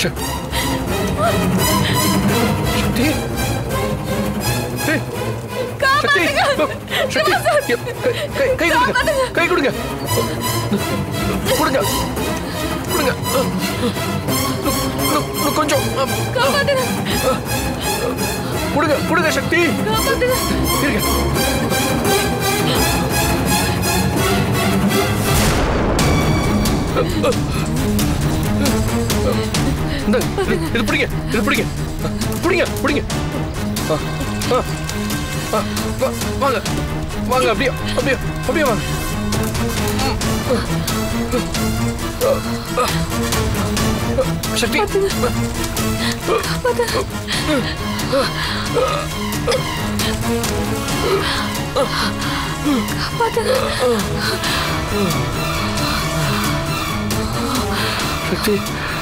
Chuck- சக்தி ஏய், சக்தி சக்தி கை கை கொடுங்க கை கொடுங்க கொடுங்க கொடுங்க இன்னும் இன்னும் கொஞ்சம் கொடுங்க கொடுங்க சக்தி இருங்க இந்த இது இது பிடிங்க இது பிடிங்க பிடிங்க பிடிங்க ஆ, ஆ, ஆ, வா- வாங்க வாங்க அப்படியே அப்படியே அப்படியே வாங்க சக்தி சக்தி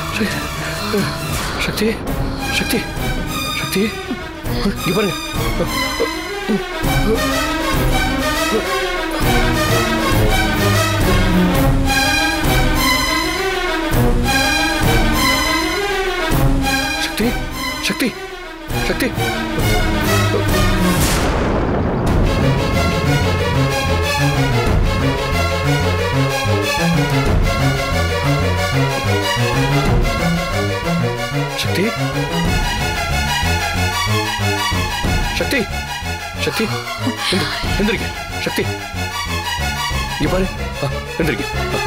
சக்தி சக்தி சக்தி இங்க பாருங்க சக்தி சக்தி சக்தி சக்தி சக்தி சக்தி எந்திரி- எந்திரிக்க சக்தி இங்க பாரு ஆ, எந்திரிக்க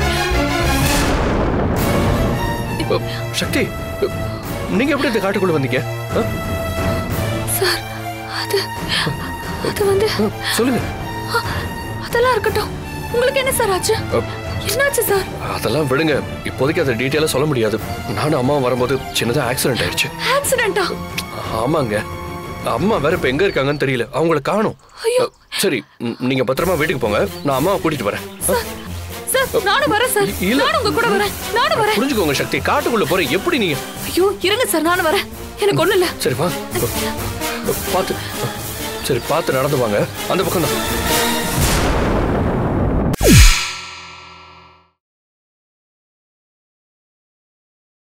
ஆ. சக்தி நீங்க எப்படி இந்த காட்டுக்குள்ள வந்தீங்க ஆ? சார் அது அது வந்து ஆ, சொல்லுங்க அதெல்லாம் இருக்கட்டும் உங்களுக்கு என்ன சார் ஆச்சு ஆ, என்னாச்சு சார் அதெல்லாம் விடுங்க இப்போதைக்கு அதை டீட்டெயிலாக சொல்ல முடியாது நானும் அம்மாவும் வரும்போது சின்னதாக ஆக்சிடென்ட் ஆயிடுச்சு ஆக்சிடென்ட்டா ஆமாங்க அம்மா வேற இப்ப எங்க இருக்காங்கன்னு தெரியல அவங்கள காணும் ஐயோ. சரி ம், நீங்க பத்திரமா வீட்டுக்கு போங்க நான் அம்மாவை கூட்டிட்டு வரேன் சார் சார் நானும் வரேன் சார் இல்ல. நானும் உங்க கூட வரேன் நானும் வரேன் புரிஞ்சுக்கோங்க சக்தி காட்டுக்குள்ள போற எப்படி நீங்க ஐயோ இருங்க சார் நானும் வரேன் எனக்கு ஒண்ணு இல்ல சரி வா பார்த்து சரி பார்த்து நடந்து வாங்க அந்த பக்கம் தான்